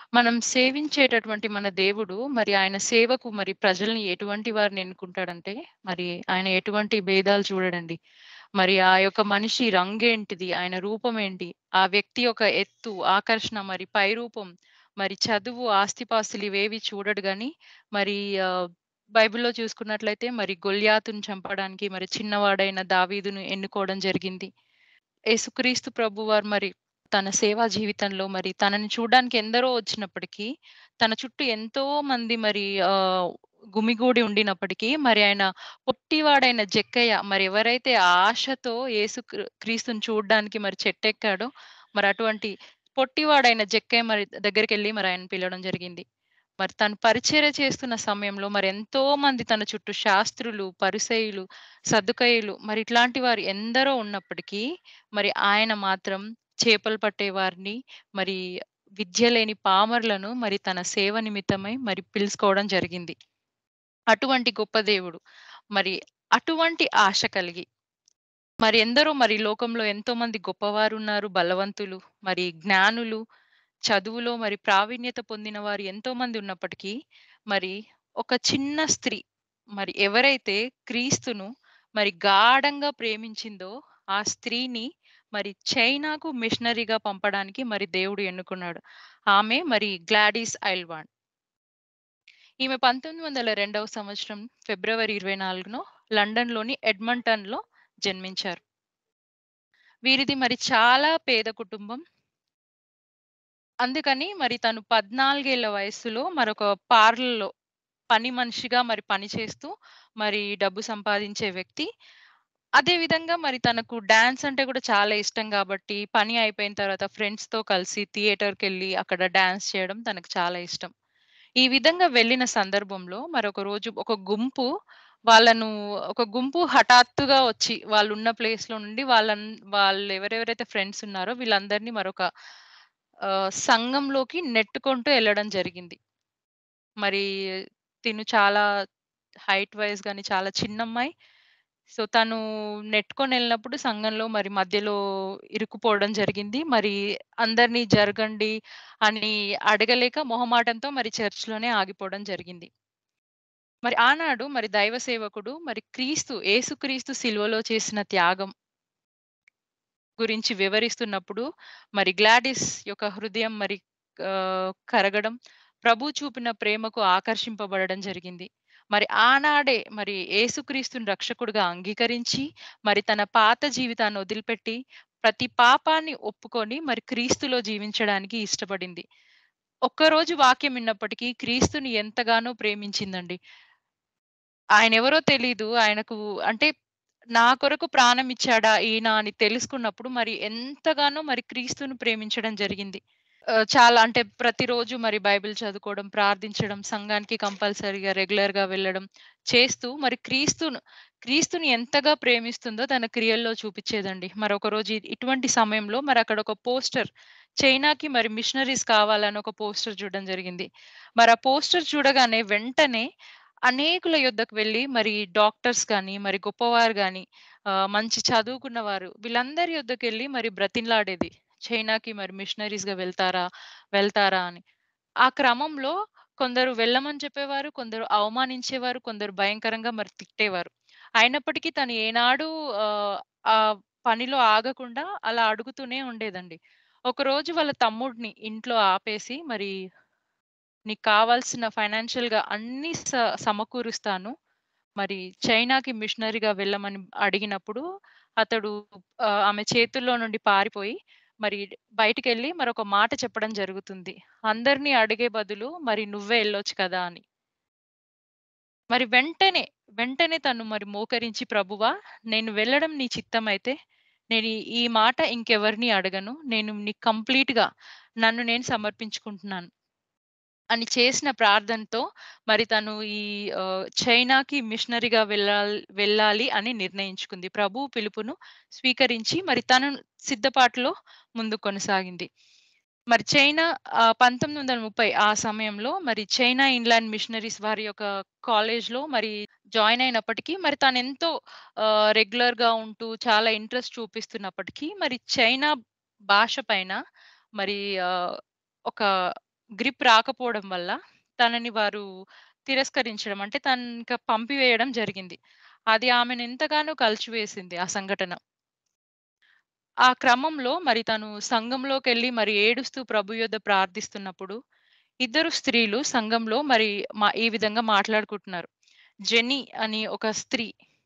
మనం సేవించేటటువంటి మన దేవుడు మరి ఆయన సేవకు మరి ప్రజల్ని ఎటువంటి వారిని ఎన్నుకుంటాడంటే, మరి ఆయన ఎటువంటి భేదాలు చూడడండి. మరి ఆ యొక్క మనిషి రంగేంటిది, ఆయన రూపం ఏంటి, ఆ వ్యక్తి యొక్క ఎత్తు, ఆకర్షణ, మరి పైరూపం, మరి చదువు, ఆస్తిపాస్తులు ఇవేవి చూడడు గానీ, మరి ఆహ్, బైబిల్‌లో చూసుకున్నట్లయితే మరి గొల్యాతును చంపడానికి మరి చిన్నవాడైన దావీదును ఎన్నుకోవడం జరిగింది. యేసుక్రీస్తు ప్రభువారు మరి తన సేవా జీవితంలో మరి తనని చూడ్డానికి ఎందరో వచ్చినప్పటికీ, తన చుట్టూ ఎంతో మంది మరి ఆహ్, గుమిగూడి ఉండినప్పటికీ, మరి ఆయన పొట్టివాడైన జక్కయ్య మరి ఎవరైతే ఆశతో యేసు క్రీ క్రీస్తుని చూడ్డానికి మరి చెట్టెక్కాడో, మరి అటువంటి పొట్టివాడైన జక్కయ్య మరి దగ్గరికెళ్ళి మరి ఆయనను పిలవడం జరిగింది. మరి తను పరిచర్య చేస్తున్న సమయంలో మరి ఎంతో మంది తన చుట్టూ శాస్త్రులు, పరిసయ్యులు, సద్దుకయ్యులు మరి ఇట్లాంటి వారు ఎందరో ఉన్నప్పటికీ, మరి ఆయన మాత్రం చేపలు పట్టేవారిని, మరి విద్య లేని పామరులను మరి తన సేవ నిమిత్తమై మరి పిలుసుకోవడం జరిగింది. అటువంటి గొప్ప దేవుడు. మరి అటువంటి ఆశ కలిగి మరి ఎందరో మరి లోకంలో ఎంతోమంది గొప్పవారున్నారు, బలవంతులు, మరి జ్ఞానులు, చదువులో మరి ప్రావీణ్యత పొందిన వారు ఎంతోమంది ఉన్నప్పటికీ, మరి ఒక చిన్న స్త్రీ మరి ఎవరైతే క్రీస్తును మరి గాఢంగా ప్రేమించిందో, ఆ స్త్రీని మరి చైనాకు మిషనరీగా పంపడానికి మరి దేవుడు ఎన్నుకున్నాడు. ఆమె మరి గ్లాడీస్ ఐల్వాండ్. ఈమె 1902వ సంవత్సరం ఫిబ్రవరి 24నో లండన్‌లోని ఎడ్మంటన్‌లో జన్మించారు. వీరిది మరి చాలా పేద కుటుంబం. అందుకని మరి తను 14 ఏళ్ల వయస్సులో మరొక పార్లర్‌లో పని మనిషిగా మరి పని చేస్తూ మరి డబ్బు సంపాదించే వ్యక్తి. అదే విధంగా మరి తనకు డాన్స్ అంటే కూడా చాలా ఇష్టం గాబట్టి, పని అయిపోయిన తర్వాత ఫ్రెండ్స్‌తో కలిసి థియేటర్‌కెళ్ళి అక్కడ డాన్స్ చేయడం తనకు చాలా ఇష్టం. ఈ విధంగా వెళ్ళిన సందర్భంలో మరొక రోజు ఒక గుంపు వాళ్ళను ఒక గుంపు హఠాత్తుగా వచ్చి వాళ్ళున్న ప్లేస్‌లో నుండి వాళ్ళన్ వాళ్ళు ఎవరెవరైతే ఫ్రెండ్స్ ఉన్నారో వీళ్ళందరినీ మరొక ఆహ్, సంఘంలోకి నెట్టుకుంటూ ఎళ్ళడం జరిగింది. మరి తిను చాలా హైట్ వైస్ గాని చాలా చిన్నమ్మాయి. సో, తను నెట్టుకొనెళ్ళినప్పుడు సంఘంలో మరి మధ్యలో ఇరుక్కుపోవడం జరిగింది. మరి అందరిని జరగండి అని అడగలేక మొహమాటంతో మరి చర్చ్‌లోనే ఆగిపోవడం జరిగింది. మరి ఆనాడు మరి దైవ సేవకుడు మరి క్రీస్తు యేసుక్రీస్తు సిలువలో చేసిన త్యాగం గురించి వివరిస్తున్నప్పుడు మరి గ్లాడిస్ యొక్క హృదయం మరి ఆహ్, కరగడం, ప్రభు చూపిన ప్రేమకు ఆకర్షింపబడడం జరిగింది. మరి ఆనాడే మరి యేసుక్రీస్తుని రక్షకుడుగా అంగీకరించి, మరి తన పాత జీవితాన్ని వదిలిపెట్టి, ప్రతి పాపాన్ని ఒప్పుకొని మరి క్రీస్తులో జీవించడానికి ఇష్టపడింది. ఒక్కరోజు వాక్యం విన్నప్పటికీ క్రీస్తుని ఎంతగానో ప్రేమించిందండి. ఆయనెవరో తెలీదు. ఆయనకు అంటే నా కొరకు ప్రాణం ఇచ్చాడా ఈయన అని తెలుసుకున్నప్పుడు మరి ఎంతగానో మరి క్రీస్తుని ప్రేమించడం జరిగింది. ఆహ్, చాలా అంటే ప్రతిరోజు మరి బైబిల్ చదువుకోవడం, ప్రార్థించడం, సంఘానికి కంపల్సరీగా రెగ్యులర్‌గా వెళ్ళడం చేస్తూ మరి క్రీస్తును క్రీస్తుని ఎంతగా ప్రేమిస్తుందో తన క్రియల్లో చూపిచ్చేదండి. మరొకరోజు ఇ ఇటువంటి సమయంలో మరక్కడ ఒక పోస్టర్ చైనాకి మరి మిషనరీస్ కావాలని ఒక పోస్టర్ చూడడం జరిగింది. మరి ఆ పోస్టర్ చూడగానే వెంటనే అనేకుల యొద్దకు వెళ్లి మరి డాక్టర్స్ గాని, మరి గొప్పవారు గాని, ఆహ్, మంచి చదువుకున్న వారు వీళ్ళందరి యొద్దకెళ్లి మరి బ్రతిమలాడేది. చైనాకి మరి మిషనరీస్‌గా వెళ్తారా? వెళ్తారా? అని. ఆ క్రమంలో కొందరు వెళ్ళమని చెప్పేవారు, కొందరు అవమానించేవారు, కొందరు భయంకరంగా మరి తిట్టేవారు. అయినప్పటికీ తను ఏనాడూ ఆహ్, ఆ పనిలో ఆగకుండా అలా అడుగుతూనే ఉండేదండి. ఒకరోజు వాళ్ళ తమ్ముడిని ఇంట్లో ఆపేసి మరి "నీకు కావాల్సిన ఫైనాన్షియల్‌గా అన్నీ స సమకూరుస్తాను. మరి చైనాకి మిషనరీగా వెళ్ళమని" అడిగినప్పుడు అతడు ఆహ్, ఆమె చేతుల్లో నుండి పారిపోయి మరి బయటికెళ్ళి మరొక మాట చెప్పడం జరుగుతుంది. "అందరిని అడిగే బదులు మరి నువ్వే ఎళ్ళొచ్చు కదా!" అని. మరి వెంటనే, వెంటనే తను మరి మోకరించి ప్రభువా! నేను వెళ్ళడం నీ చిత్తమైతే నేను ఈ ఈ మాట ఇంకెవరిని అడగను. నేను నీకు కంప్లీట్‌గా నన్ను నేను సమర్పించుకుంటున్నాను. అని చేసిన ప్రార్థనతో మరి తను ఈ ఆహ్, చైనాకి మిషనరీగా వెళ్ళాల్ వెళ్ళాలి అని నిర్ణయించుకుంది. ప్రభువు పిలుపును స్వీకరించి మరి తను సిద్ధపాటులో ముందుకు కొనసాగింది. మరి చైనా ఆహ్, 1930 ఆ సమయంలో మరి చైనా ఇన్‌లాండ్ మిషనరీస్ వారి యొక్క కాలేజ్‌లో మరి జాయిన్ అయినప్పటికీ మరి తనెంతో ఆహ్, రెగ్యులర్‌గా ఉంటూ చాలా ఇంట్రెస్ట్ చూపిస్తున్నప్పటికీ మరి చైనా భాష పైన మరి ఆహ్, ఒక గ్రిప్ రాకపోవడం వల్ల తనని వారు తిరస్కరించడం అంటే తనింక పంపివేయడం జరిగింది. అది ఆమెను ఎంతగానో కలిచివేసింది ఆ సంఘటన. ఆ క్రమంలో మరి తను సంఘంలోకెళ్ళి మరి ఏడుస్తూ ప్రభు యొద్ద ప్రార్థిస్తున్నప్పుడు, ఇద్దరు స్త్రీలు సంఘంలో మరి మా ఈ విధంగా మాట్లాడుకుంటున్నారు. జెన్నీ అని ఒక స్త్రీ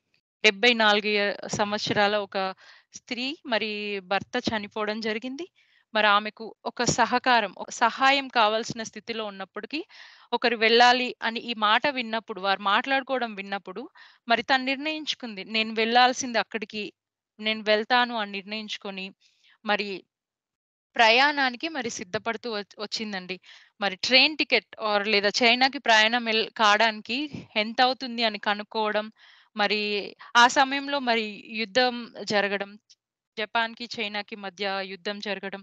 74 య సంవత్సరాల ఒక స్త్రీ మరి భర్త చనిపోవడం జరిగింది. మరి ఆమెకు ఒక సహకారం, ఒక సహాయం కావాల్సిన స్థితిలో ఉన్నప్పటికి, ఒకరు వెళ్ళాలి అని ఈ మాట విన్నప్పుడు, వారు మాట్లాడుకోవడం విన్నప్పుడు, మరి తను నిర్ణయించుకుంది. నేను వెళ్ళాల్సింది అక్కడికి. నేను వెళ్తాను అని నిర్ణయించుకొని, మరి ప్రయాణానికి మరి సిద్ధపడుతూ వచ్ వచ్చిందండి. మరి ట్రైన్ టికెట్ ఆర్ లేదా చైనాకి ప్రయాణం ఎల్ కాడానికి ఎంతవుతుంది అని కనుక్కోవడం, మరి ఆ సమయంలో మరి యుద్ధం జరగడం. జపాన్‌కి, చైనాకి మధ్య యుద్ధం జరగడం.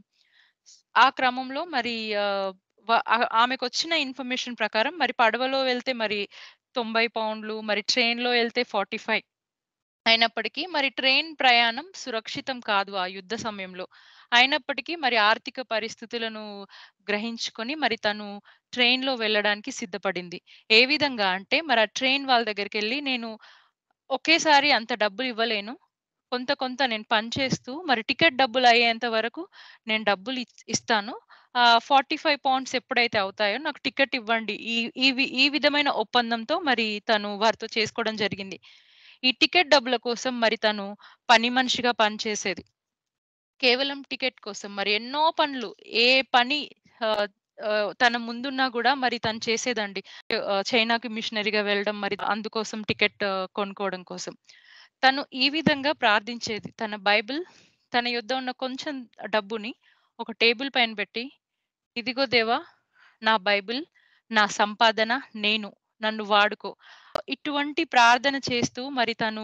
ఆ క్రమంలో మరి ఆహ్, వ ఆహ్, ఆమెకొచ్చిన ఇన్ఫర్మేషన్ ప్రకారం మరి పడవలో వెళ్తే మరి 90 పౌండ్లు, మరి ట్రైన్‌లో ఎళ్తే 45 అయినప్పటికీ మరి ట్రైన్ ప్రయాణం సురక్షితం కాదు ఆ యుద్ధ సమయంలో. అయినప్పటికీ మరి ఆర్థిక పరిస్థితులను గ్రహించుకొని మరి తను ట్రైన్‌లో వెళ్ళడానికి సిద్ధపడింది. ఏ విధంగా అంటే మరి ఆ ట్రైన్ వాళ్ళ దగ్గరికెళ్ళి నేను ఒకేసారి అంత డబ్బులివ్వలేను. కొంత కొంత నేను పని చేస్తూ మరి టికెట్ డబ్బులయ్యేంత వరకు నేను డబ్బులు ఇచ్ ఇస్తాను. ఆహ్, 45 పౌండ్స్ ఎప్పుడైతే అవుతాయో నాకు టికెట్ ఇవ్వండి. ఈ ఈ వి ఈ విధమైన ఒప్పందంతో మరి తను వారితో చేసుకోవడం జరిగింది. ఈ టికెట్ డబ్బుల కోసం మరి తను పని మనిషిగా పనిచేసేది. కేవలం టికెట్ కోసం మరి ఎన్నో పనులు ఏ పని ఆహ్, ఆహ్, తన ముందున్నా గూడా మరి తను చేసేదండి. ఆహ్, చైనాకి మిషనరీగా వెళ్ళడం మరి అందుకోసం టికెట్ కొనుక్కోవడం కోసం. తను ఈ విధంగా ప్రార్థించేది. తన బైబిల్ తన యొద్ద ఉన్న కొంచెం డబ్బుని ఒక టేబుల్ పైన పెట్టి, ఇదిగో దేవా! నా బైబిల్, నా సంపాదన నేను. నన్ను వాడుకో. ఇటువంటి ప్రార్థన చేస్తూ మరి తను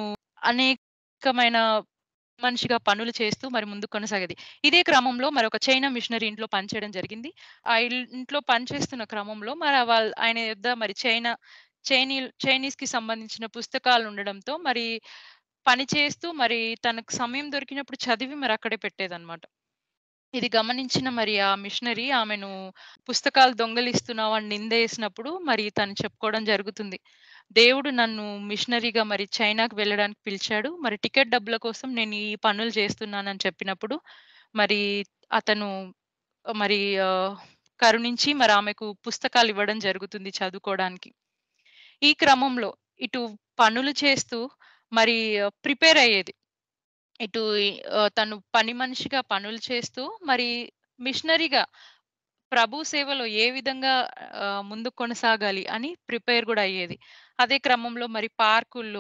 అనేకమైన మనిషిగా పనులు చేస్తూ మరి ముందుకు కొనసాగేది. ఇదే క్రమంలో మరొక చైనా మిషనరీ ఇంట్లో పనిచేయడం జరిగింది. ఆ ఇల్ ఇంట్లో పనిచేస్తున్న క్రమంలో మరి వాళ్ ఆయన యొద్ద మరి చైనా చైనీల్ చైనీస్‌కి సంబంధించిన పుస్తకాలుండడంతో మరి పని చేస్తూ మరి తనకు సమయం దొరికినప్పుడు చదివి మరి అక్కడే పెట్టేదన్నమాట. ఇది గమనించిన మరి ఆ మిషనరీ ఆమెను పుస్తకాలు దొంగిలిస్తున్నావు అని నిందేసినప్పుడు మరి తను చెప్పుకోవడం జరుగుతుంది. దేవుడు నన్ను మిషనరీగా మరి చైనాకి వెళ్ళడానికి పిలిచాడు. మరి టికెట్ డబ్బుల కోసం నేను ఈ పనులు చేస్తున్నానని చెప్పినప్పుడు, మరి అతను మరి ఆహ్, కరుణించి మరి ఆమెకు పుస్తకాలు ఇవ్వడం జరుగుతుంది చదువుకోవడానికి. ఈ క్రమంలో ఇటు పనులు చేస్తూ మరి ప్రిపేర్ అయ్యేది. ఇటు ఆహ్, తను పని మనిషిగా పనులు చేస్తూ మరి మిషనరీగా ప్రభు సేవలో ఏ విధంగా ఆహ్, ముందుకు కొనసాగాలి అని ప్రిపేర్ గూడా అయ్యేది. అదే క్రమంలో మరి పార్కుల్లో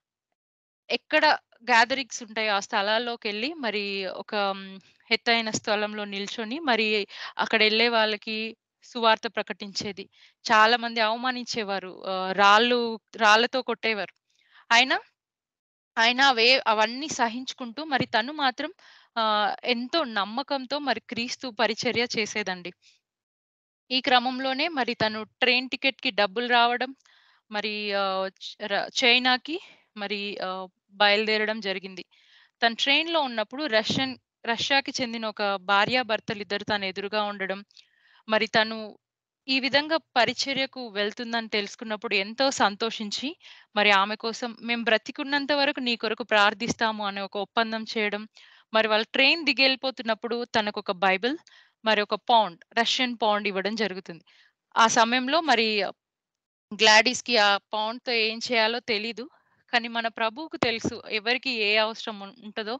ఎక్కడ గ్యాదరింగ్స్ ఉంటాయో ఆ స్థలాల్లోకెళ్ళి మరి ఒక హ్మ్, ఎత్తైన స్థలంలో నిల్చొని మరి అక్కడెళ్ళే వాళ్ళకి సువార్త ప్రకటించేది. చాలా మంది అవమానించేవారు. ఆహ్, రాళ్ళు రాళ్ళతో కొట్టేవారు. అయినా, అయినా అవే అవన్నీ సహించుకుంటూ మరి తను మాత్రం ఆహ్, ఎంతో నమ్మకంతో మరి క్రీస్తు పరిచర్య చేసేదండి. ఈ క్రమంలోనే మరి తను ట్రైన్ టికెట్‌కి డబ్బులు రావడం, మరి ఆహ్, చ్ ర చైనాకి మరి ఆహ్, బయలుదేరడం జరిగింది. తను ట్రైన్‌లో ఉన్నప్పుడు రష్యన్ రష్యాకి చెందిన ఒక భార్యాభర్తలిద్దరు తన ఎదురుగా ఉండడం, మరి తను ఈ విధంగా పరిచర్యకు వెళ్తుందని తెలుసుకున్నప్పుడు ఎంతో సంతోషించి, మరి ఆమె కోసం మేము బ్రతికున్నంత వరకు నీ కొరకు ప్రార్థిస్తాము అనే ఒక ఒప్పందం చేయడం, మరి వాళ్ళు ట్రైన్ దిగెళ్ళిపోతున్నప్పుడు తనకొక బైబిల్, మరి ఒక పౌండ్, రష్యన్ పౌండ్ ఇవ్వడం జరుగుతుంది. ఆ సమయంలో మరి గ్లాడీస్‌కి ఆ పౌండ్‌తో ఏం చేయాలో తెలీదు. కానీ మన ప్రభువుకు తెలుసు ఎవరికి ఏ అవసరం ఉం ఉంటదో,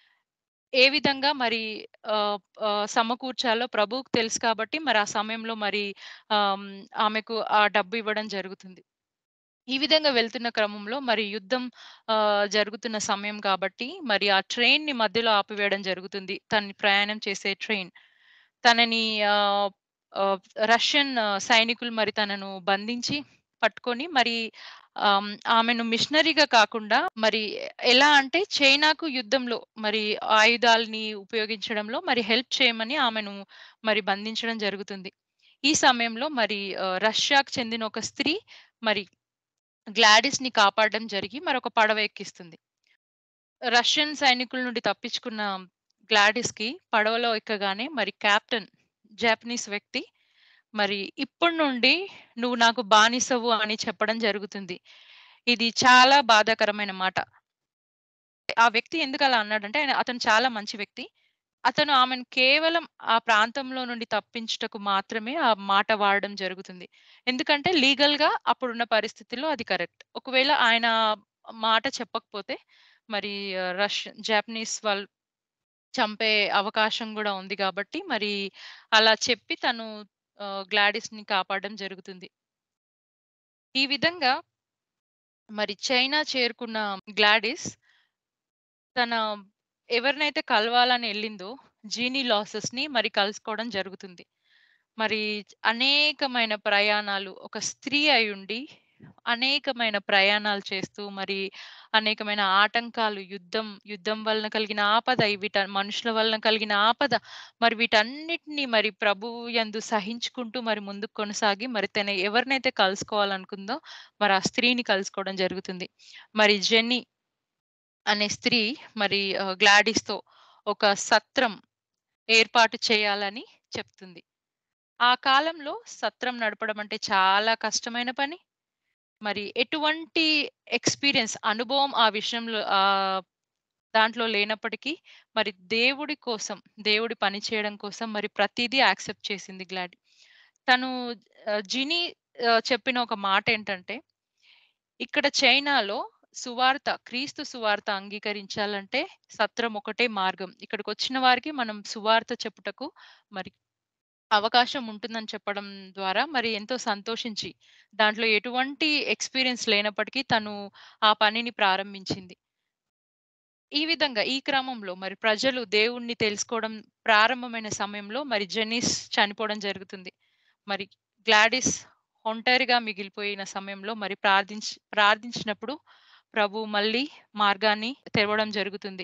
ఏ విధంగా మరి ఆహ్, ఆహ్, సమకూర్చాలో ప్రభువుకు తెలుసు కాబట్టి మరి ఆ సమయంలో మరి ఆహ్, హ్మ్, ఆమెకు ఆ డబ్బు ఇవ్వడం జరుగుతుంది. ఈ విధంగా వెళ్తున్న క్రమంలో మరి యుద్ధం ఆహ్, జరుగుతున్న సమయం కాబట్టి మరి ఆ ట్రైన్‌ని మధ్యలో ఆపివేయడం జరుగుతుంది. తను ప్రయాణం చేసే ట్రైన్. తనని ఆహ్, ఆహ్, రష్యన్ సైనికులు మరి తనను బంధించి పట్టుకొని మరి ఆహ్, హ్మ్, ఆమెను మిషనరీగా కాకుండా మరి ఎలా అంటే చైనాకు యుద్ధంలో మరి ఆయుధాల్ని ఉపయోగించడంలో మరి హెల్ప్ చేయమని ఆమెను మరి బంధించడం జరుగుతుంది. ఈ సమయంలో మరి ఆహ్, రష్యాకు చెందిన ఒక స్త్రీ మరి గ్లాడీస్‌ని కాపాడడం జరిగి మరొక పడవ ఎక్కిస్తుంది. రష్యన్ సైనికుల నుండి తప్పించుకున్న గ్లాడీస్‌కి పడవలో ఎక్కగానే మరి కెప్టెన్ జాపనీస్ వ్యక్తి మరి ఇప్పటి నుండి నువ్వు నాకు బానిసవు అని చెప్పడం జరుగుతుంది. ఇది చాలా బాధాకరమైన మాట. ఆ వ్యక్తి ఎందుకలా అన్నాడంటే ఆయన అతను చాలా మంచి వ్యక్తి. అతను ఆమెను కేవలం ఆ ప్రాంతంలో నుండి తప్పించుటకు మాత్రమే ఆ మాట వాడడం జరుగుతుంది. ఎందుకంటే లీగల్‌గా అప్పుడున్న పరిస్థితుల్లో అది కరెక్ట్. ఒకవేళ ఆయన మాట చెప్పకపోతే మరి ఆహ్, రష్ జాపనీస్ వాళ్ళు చంపే అవకాశం గూడా ఉంది గాబట్టి మరి అలా చెప్పి తను ఆహ్, గ్లాడిస్‌ని కాపాడడం జరుగుతుంది. ఈ విధంగా మరి చైనా చేరుకున్న గ్లాడిస్ తన ఎవరినైతే కలవాలని ఎళ్ళిందో జీనీ లాసెస్‌ని మరి కలుసుకోవడం జరుగుతుంది. మరి అనేకమైన ప్రయాణాలు ఒక స్త్రీ అయ్యుండి అనేకమైన ప్రయాణాలు చేస్తూ మరి అనేకమైన ఆటంకాలు, యుద్ధం, యుద్ధం వలన కలిగిన ఆపద, వీట మనుషుల వలన కలిగిన ఆపద మరి వీటన్నిటిని మరి ప్రభువు యందు సహించుకుంటూ మరి ముందుకు కొనసాగి మరి తను ఎవరినైతే కలుసుకోవాలనుకుందో మరి ఆ స్త్రీని కలుసుకోవడం జరుగుతుంది. మరి జెన్నీ అనే స్త్రీ మరి ఆహ్, గ్లాడిస్‌తో ఒక సత్రం ఏర్పాటు చేయాలని చెప్తుంది. ఆ కాలంలో సత్రం నడపడం అంటే చాలా కష్టమైన పని. మరి ఎటువంటి ఎక్స్‌పీరియన్స్, అనుభవం ఆ విషయంలో ఆహ్, దాంట్లో లేనప్పటికీ మరి దేవుడి కోసం, దేవుడి పని చేయడం కోసం మరి ప్రతీదీ యాక్సెప్ట్ చేసింది గ్లాడి. తను ఆహ్, జినీ ఆహ్, చెప్పిన ఒక మాటేంటంటే, ఇక్కడ చైనాలో సువార్త, క్రీస్తు సువార్త అంగీకరించాలంటే సత్రం ఒకటే మార్గం. ఇక్కడికొచ్చిన వారికి మనం సువార్త చెప్పుటకు మరి అవకాశం ఉంటుందని చెప్పడం ద్వారా మరి ఎంతో సంతోషించి, దాంట్లో ఎటువంటి ఎక్స్‌పీరియన్స్ లేనప్పటికీ తను ఆ పనిని ప్రారంభించింది. ఈ విధంగా ఈ క్రమంలో మరి ప్రజలు దేవుణ్ణి తెలుసుకోవడం ప్రారంభమైన సమయంలో మరి జెన్నిస్ చనిపోవడం జరుగుతుంది. మరి గ్లాడిస్ ఒంటరిగా మిగిలిపోయిన సమయంలో మరి ప్రార్థించి ప్రార్థించినప్పుడు ప్రభువు మళ్ళీ మార్గాన్ని తెరవడం జరుగుతుంది.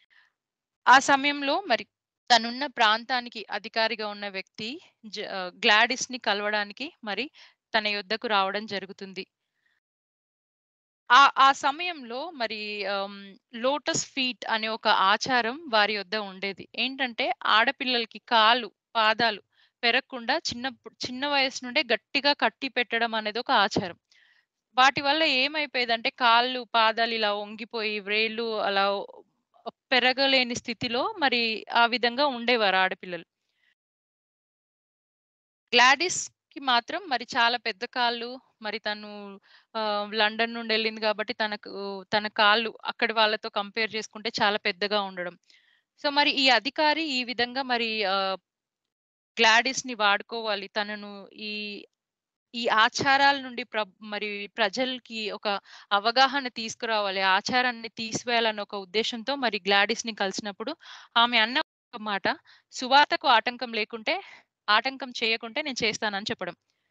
ఆ సమయంలో మరి తనున్న ప్రాంతానికి అధికారిగా ఉన్న వ్యక్తి జ ఆహ్, గ్లాడిస్‌ని కలవడానికి మరి తన యొద్దకు రావడం జరుగుతుంది. ఆ ఆ సమయంలో మరి ఆహ్, లోటస్ ఫీట్ అనే ఒక ఆచారం వారి యొద్ద ఉండేది. ఏంటంటే ఆడపిల్లలకి కాళ్ళు, పాదాలు పెరగకుండా చిన్నప్పుడు చిన్న వయస్సు నుండే గట్టిగా కట్టి పెట్టడం అనేది ఒక ఆచారం. వాటి వల్ల ఏమైపోయేదంటే కాళ్ళు, పాదాలు ఇలా వంగిపోయి వ్రేళ్ళు అలా పెరగలేని స్థితిలో మరి ఆ విధంగా ఉండేవారు ఆడపిల్లలు. గ్లాడిస్‌కి మాత్రం మరి చాలా పెద్ద కాళ్ళు, మరి తను ఆహ్, లండన్ నుండి ఎళ్ళింది కాబట్టి తనకు తన కాళ్ళు అక్కడి వాళ్ళతో కంపేర్ చేసుకుంటే చాలా పెద్దగా ఉండడం. సో, మరి ఈ అధికారి ఈ విధంగా మరి ఆహ్, గ్లాడిస్‌ని వాడుకోవాలి. తనను ఈ ఈ ఆచారాల నుండి ప్రబ్ మరి ప్రజలకి ఒక అవగాహన తీసుకురావాలి. ఆచారాన్ని తీసివేయాలన్న ఒక ఉద్దేశ్యంతో మరి గ్లాడిస్‌ని కలిసినప్పుడు ఆమె అన్న ఒక మాట సువార్తకు ఆటంకం లేకుంటే ఆటంకం చేయకుంటే నేను చేస్తానని చెప్పడం.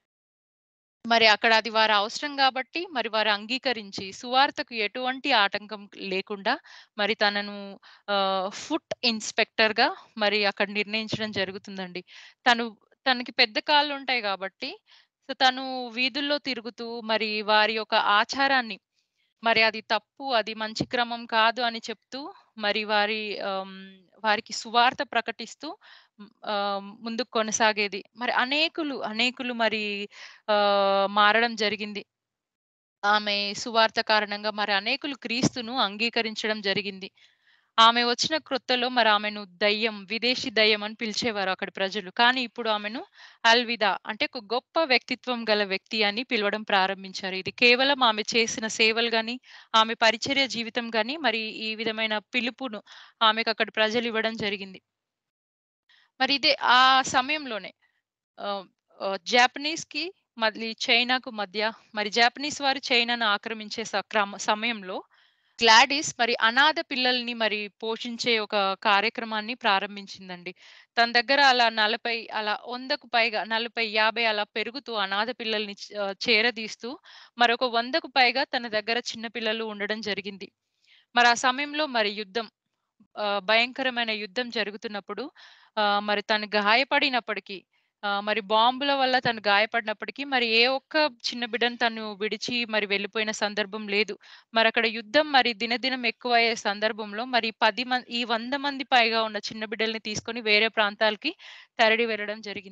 మరి అక్కడ అది వారి అవసరం గాబట్టి మరి వారు అంగీకరించి సువార్తకు ఎటువంటి ఆటంకం లేకుండా మరి తనను ఆహ్, ఫుట్ ఇన్స్‌పెక్టర్‌గా మరి అక్కడ నిర్ణయించడం జరుగుతుందండి. తను తనకి పెద్ద కాళ్ళుంటాయి గాబట్టి సో, తను వీధుల్లో తిరుగుతూ మరి వారి యొక్క ఆచారాన్ని మరి అది తప్పు, అది మంచి క్రమం కాదు అని చెప్తూ మరి వారి ఆహ్, హ్మ్, వారికి సువార్త ప్రకటిస్తూ హ్మ్, ఆహ్, ముందుకు కొనసాగేది. మరి అనేకులు, అనేకులు మరి ఆహ్, మారడం జరిగింది. ఆమె సువార్త కారణంగా మరి అనేకులు క్రీస్తును అంగీకరించడం జరిగింది. ఆమె వచ్చిన క్రొత్తలో మరి ఆమెను దయ్యం, విదేశీ దయ్యం అని పిలిచేవారు అక్కడి ప్రజలు. కానీ ఇప్పుడు ఆమెను అల్విదా అంటే ఒక గొప్ప వ్యక్తిత్వం గల వ్యక్తి అని పిలవడం ప్రారంభించారు. ఇది కేవలం ఆమె చేసిన సేవలు గాని, ఆమె పరిచర్య జీవితం గాని మరి ఈ విధమైన పిలుపును ఆమెకు అక్కడి ప్రజలు ఇవ్వడం జరిగింది. మరి ఇదే ఆ సమయంలోనే ఆహ్, ఆహ్, జాపనీస్‌కి మళ్ళీ చైనాకు మధ్య మరి జాపనీస్ వారు చైనాను ఆక్రమించే స క్రమ సమయంలో గ్లాడిస్ మరి అనాథ పిల్లల్ని మరి పోషించే ఒక కార్యక్రమాన్ని ప్రారంభించిందండి. తన దగ్గర అలా 40 అలా 100కు పైగా 40, 50 అలా పెరుగుతూ అనాథ పిల్లల్ని చ్ ఆహ్, చేరదీస్తూ మరొక 100కు పైగా తన దగ్గర చిన్న పిల్లలు ఉండడం జరిగింది. మరి ఆ సమయంలో మరి యుద్ధం ఆహ్, భయంకరమైన యుద్ధం జరుగుతున్నప్పుడు ఆహ్, మరి తను గాయపడినప్పటికీ ఆహ్, మరి బాంబుల వల్ల తను గాయపడినప్పటికీ మరి ఏ ఒక్క చిన్న బిడ్డను తను విడిచి మరి వెళ్ళిపోయిన సందర్భం లేదు. మరక్కడ యుద్ధం మరి దినదినం ఎక్కువయ్యే సందర్భంలో మరి 10 మం ఈ 100 మంది పైగా ఉన్న చిన్న బిడ్డల్ని తీసుకొని వేరే ప్రాంతాలకి తరలి వెళ్ళడం జరిగింది.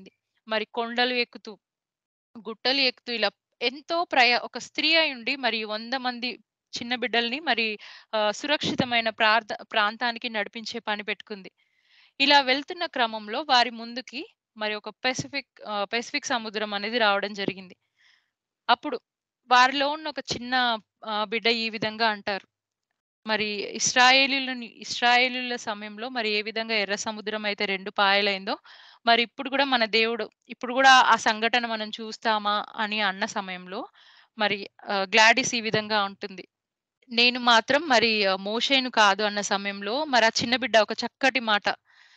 మరి కొండలు ఎక్కుతూ, గుట్టలు ఎక్కుతూ ఇలా ఎంతో ప్రయా ఒక స్త్రీ అయ్యుండి మరి 100 మంది చిన్న బిడ్డల్ని మరి ఆహ్, సురక్షితమైన ప్రార్థ ప్రాంతానికి నడిపించే పని పెట్టుకుంది. ఇలా వెళ్తున్న క్రమంలో వారి ముందుకి మరి ఒక పెసిఫిక్ ఆహ్, పెసిఫిక్ సముద్రం అనేది రావడం జరిగింది. అప్పుడు వారిలో ఉన్న ఒక చిన్న ఆహ్, బిడ్డ ఈ విధంగా అంటారు. మరి ఇశ్రాయేలీయులని ఇశ్రాయేలీయుల సమయంలో మరి ఏ విధంగా ఎర్ర సముద్రం అయితే 2 పాయలైందో, మరి ఇప్పుడు గూడా మన దేవుడు ఇప్పుడు గూడా ఆ సంఘటన మనం చూస్తామా అని అన్న సమయంలో మరి ఆహ్, గ్లాడిస్ ఈ విధంగా అంటుంది. నేను మాత్రం మరి ఆహ్, మోషేను కాదు అన్న సమయంలో మరి ఆ చిన్న బిడ్డ ఒక చక్కటి మాట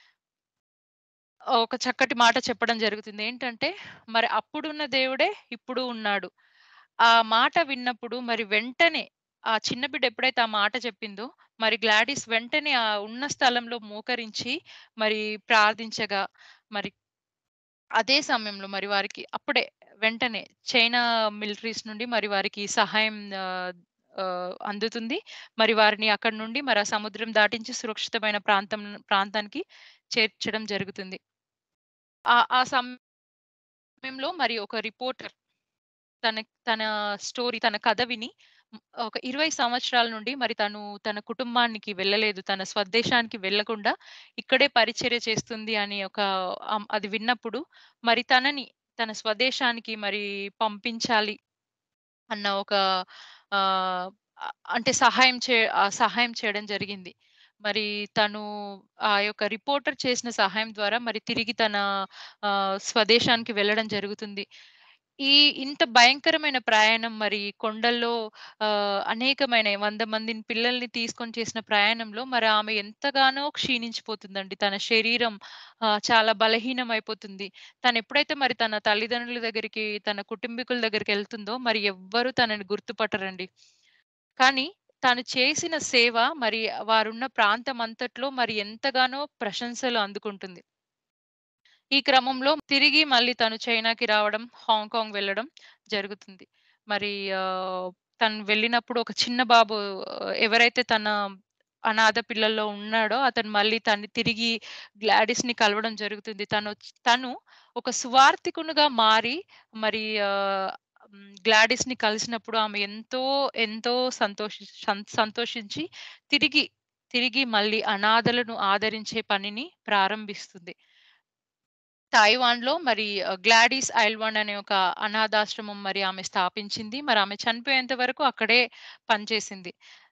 ఒక చక్కటి మాట చెప్పడం జరుగుతుంది. ఏంటంటే, మరి అప్పుడున్న దేవుడే ఇప్పుడు ఉన్నాడు. ఆ మాట విన్నప్పుడు మరి వెంటనే ఆ చిన్న బిడ్డ ఎప్పుడైతే ఆ మాట చెప్పిందో, మరి గ్లాడిస్ వెంటనే ఆ ఉన్న స్థలంలో మోకరించి మరి ప్రార్థించగా, మరి అదే సమయంలో మరి వారికి అప్పుడే వెంటనే చైనా మిలిటరీస్ నుండి మరి వారికి సహాయం ఆహ్, ఆహ్, అందుతుంది. మరి వారిని అక్కడి నుండి మరి ఆ సముద్రం దాటించి సురక్షితమైన ప్రాంతం ప్రాంతానికి చేర్చడం జరుగుతుంది. ఆ ఆ సమయంలో మరి ఒక రిపోర్టర్ తన తన స్టోరీ, తన కథ విని హ్మ్, ఒక 20 సంవత్సరాల నుండి మరి తను తన కుటుంబానికి వెళ్ళలేదు. తన స్వదేశానికి వెళ్ళకుండా ఇక్కడే పరిచర్య చేస్తుంది అని ఒక ఆహ్, అది విన్నప్పుడు మరి తనని తన స్వదేశానికి మరి పంపించాలి అన్న ఒక ఆహ్, అ అంటే సహాయం చే ఆహ్, సహాయం చేయడం జరిగింది. మరి తను ఆ యొక్క రిపోర్టర్ చేసిన సహాయం ద్వారా మరి తిరిగి తన ఆహ్, స్వదేశానికి వెళ్ళడం జరుగుతుంది. ఈ ఇంత భయంకరమైన ప్రయాణం మరి కొండల్లో ఆహ్, అనేకమైన 100 మందిని పిల్లల్ని తీసుకొని చేసిన ప్రయాణంలో మరి ఆమె ఎంతగానో క్షీణించిపోతుందండి. తన శరీరం ఆహ్, చాలా బలహీనమైపోతుంది. తనెప్పుడైతే మరి తన తల్లిదండ్రుల దగ్గరికి, తన కుటుంబీకుల దగ్గరికెళ్తుందో మరి ఎవ్వరు తనని గుర్తుపట్టరండి. కానీ తను చేసిన సేవ మరి వారున్న ప్రాంతం అంతట్లో మరి ఎంతగానో ప్రశంసలు అందుకుంటుంది. ఈ క్రమంలో తిరిగి మళ్ళీ తను చైనాకి రావడం, హాంకాంగ్ వెళ్ళడం జరుగుతుంది. మరి ఆహ్, తను వెళ్ళినప్పుడు ఒక చిన్న బాబు ఆహ్, ఎవరైతే తన అనాథ పిల్లల్లో ఉన్నాడో అతను మళ్ళీ తను తిరిగి గ్లాడిస్‌ని కలవడం జరుగుతుంది. తనొచ్ తను ఒక సువార్థికునిగా మారి మరి ఆహ్, హ్మ్, గ్లాడిస్‌ని కలిసినప్పుడు ఆమె ఎంతో, ఎంతో సంతోషి సం సంతోషించి తిరిగి, తిరిగి మళ్ళీ అనాథలను ఆదరించే పనిని ప్రారంభిస్తుంది. తైవాన్‌లో మరి ఆహ్, గ్లాడీస్ ఐల్వాండ్ అనే ఒక అనాథాశ్రమం మరి ఆమె స్థాపించింది. మరి ఆమె చనిపోయేంత వరకు అక్కడే పనిచేసింది.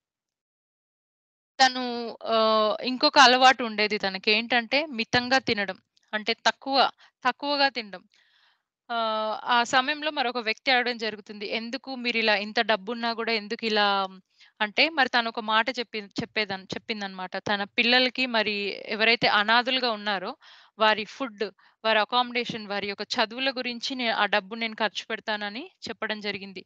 తను ఆహ్, ఇంకొక అలవాటు ఉండేది తనకేంటంటే మితంగా తినడం. అంటే తక్కువ, తక్కువగా తినడం. ఆహ్, ఆ సమయంలో మరొక వ్యక్తి అడగడం జరుగుతుంది. ఎందుకు మీరిలా ఇంత డబ్బున్నా గూడా ఎందుకిలా అంటే మరి తనొక మాట చెప్పి చెప్పేదన్ చెప్పిందనమాట. తన పిల్లలకి మరి ఎవరైతే అనాథలుగా ఉన్నారో వారి ఫుడ్, వారి అకామిడేషన్, వారి యొక్క చదువుల గురించి నే ఆ డబ్బు నేను ఖర్చు పెడతానని చెప్పడం జరిగింది.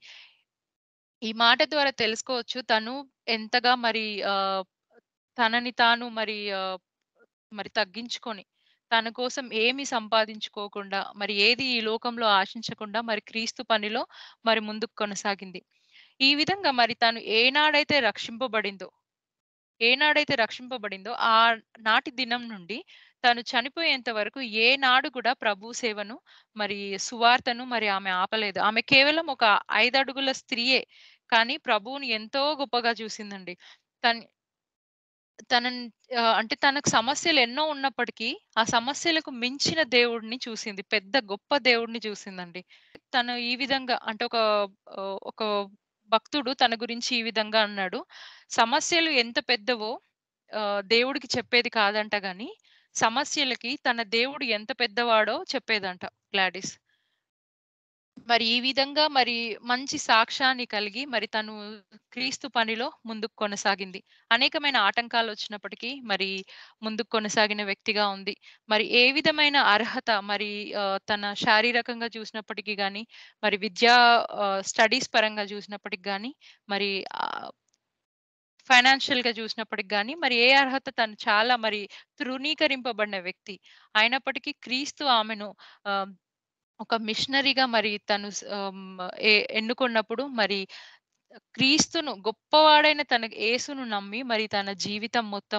ఈ మాట ద్వారా తెలుసుకోవచ్చు తను ఎంతగా మరి ఆహ్, తనని తాను మరి ఆహ్, మరి తగ్గించుకొని, తన కోసం ఏమి సంపాదించుకోకుండా, మరి ఏది ఈ లోకంలో ఆశించకుండా మరి క్రీస్తు పనిలో మరి ముందుకు కొనసాగింది. ఈ విధంగా మరి తను ఏనాడైతే రక్షింపబడిందో ఏనాడైతే రక్షింపబడిందో ఆనాటి దినం నుండి తను చనిపోయేంత వరకు ఏనాడు కూడా ప్రభు సేవను మరి సువార్తను మరి ఆమె ఆపలేదు. ఆమె కేవలం ఒక 5 అడుగుల స్త్రీయే. కానీ ప్రభువుని ఎంతో గొప్పగా చూసిందండి. తన్ తనని ఆహ్, అంటే తనకు సమస్యలు ఎన్నో ఉన్నప్పటికీ, ఆ సమస్యలకు మించిన దేవుడిని చూసింది. పెద్ద గొప్ప దేవుడిని చూసిందండి. తను ఈ విధంగా అంటే ఒక ఆహ్, ఒక భక్తుడు తన గురించి ఈ విధంగా అన్నాడు. సమస్యలు ఎంత పెద్దవో ఆహ్, దేవుడికి చెప్పేది కాదంట గానీ, సమస్యలకి తన దేవుడు ఎంత పెద్దవాడో చెప్పేదంట గ్లాడిస్. మరి ఈ విధంగా మరి మంచి సాక్ష్యాన్ని కలిగి మరి తను క్రీస్తు పనిలో ముందుకు కొనసాగింది. అనేకమైన ఆటంకాలొచ్చినప్పటికీ మరి ముందుకు కొనసాగిన వ్యక్తిగా ఉంది. మరి ఏ విధమైన అర్హత మరి ఆహ్, తన శారీరకంగా చూసినప్పటికి గాని, మరి విద్యా ఆహ్, స్టడీస్ పరంగా చూసినప్పటికి గాని, మరి ఆహ్, ఫైనాన్షియల్‌గా చూసినప్పటికి గాని, మరి ఏ అర్హత తను చాలా మరి తృణీకరింపబడిన వ్యక్తి. అయినప్పటికీ క్రీస్తు ఆమెను ఆహ్, ఒక మిషనరీగా మరి తను స్ ఆహ్, హ్మ్, ఎ ఎన్నుకున్నప్పుడు మరి క్రీస్తును గొప్పవాడైన తన యేసును నమ్మి మరి తన జీవితం మొత్తం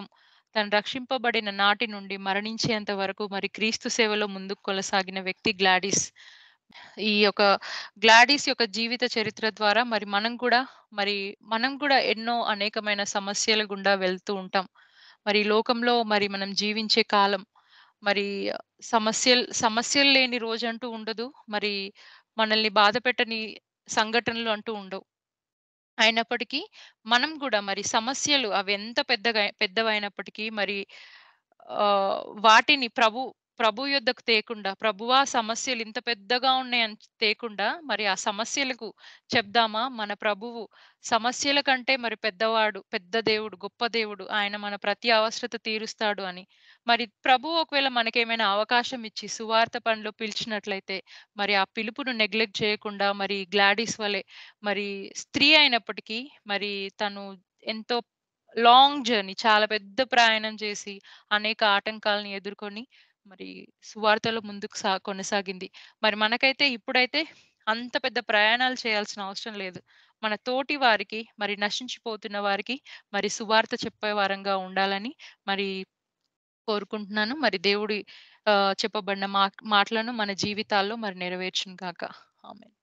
తను రక్షింపబడిన నాటి నుండి మరణించేంత వరకు మరి క్రీస్తు సేవలో ముందుకు కొనసాగిన వ్యక్తి గ్లాడిస్. ఈ యొక్క గ్లాడిస్ యొక్క జీవిత చరిత్ర ద్వారా మరి మనం కూడా మరి మనం కూడా ఎన్నో అనేకమైన సమస్యల గుండా వెళ్తూ ఉంటాం. మరి ఈ లోకంలో మరి మనం జీవించే కాలం మరి సమస్యలు సమస్యలు లేని రోజంటూ ఉండదు. మరి మనల్ని బాధపెట్టని సంఘటనలు అంటూ ఉండవు. అయినప్పటికీ మనం గూడా మరి సమస్యలు అవెంత పెద్దగా పెద్దవైనప్పటికీ మరి ఆహ్, వాటిని ప్రభు ప్రభు యొద్దకు తేకుండా, ప్రభువా సమస్యలు ఇంత పెద్దగా ఉన్నాయని తేకుండా, మరి ఆ సమస్యలకు చెప్దామా మన ప్రభువు సమస్యల కంటే మరి పెద్దవాడు, పెద్ద దేవుడు, గొప్ప దేవుడు. ఆయన మన ప్రతి అవసరత తీరుస్తాడు అని. మరి ప్రభువు ఒకవేళ మనకేమైనా అవకాశం ఇచ్చి సువార్త పనిలో పిలిచినట్లయితే, మరి ఆ పిలుపును నెగ్లెక్ట్ చేయకుండా మరి గ్లాడీస్ వలె మరి స్త్రీ అయినప్పటికీ మరి తను ఎంతో లాంగ్ జర్నీ చాలా పెద్ద ప్రయాణం చేసి, అనేక ఆటంకాలను ఎదుర్కొని మరి సువార్తలో ముందుకు సా కొనసాగింది. మరి మనకైతే ఇప్పుడైతే అంత పెద్ద ప్రయాణాలు చేయాల్సిన అవసరం లేదు. మన తోటి వారికి మరి నశించిపోతున్న వారికి మరి సువార్త చెప్పే వారంగా ఉండాలని మరి కోరుకుంటున్నాను. మరి దేవుడి ఆహ్, చెప్పబడిన మాట్ మాటలను మన జీవితాల్లో మరి నెరవేర్చును గాక. ఆమేన్.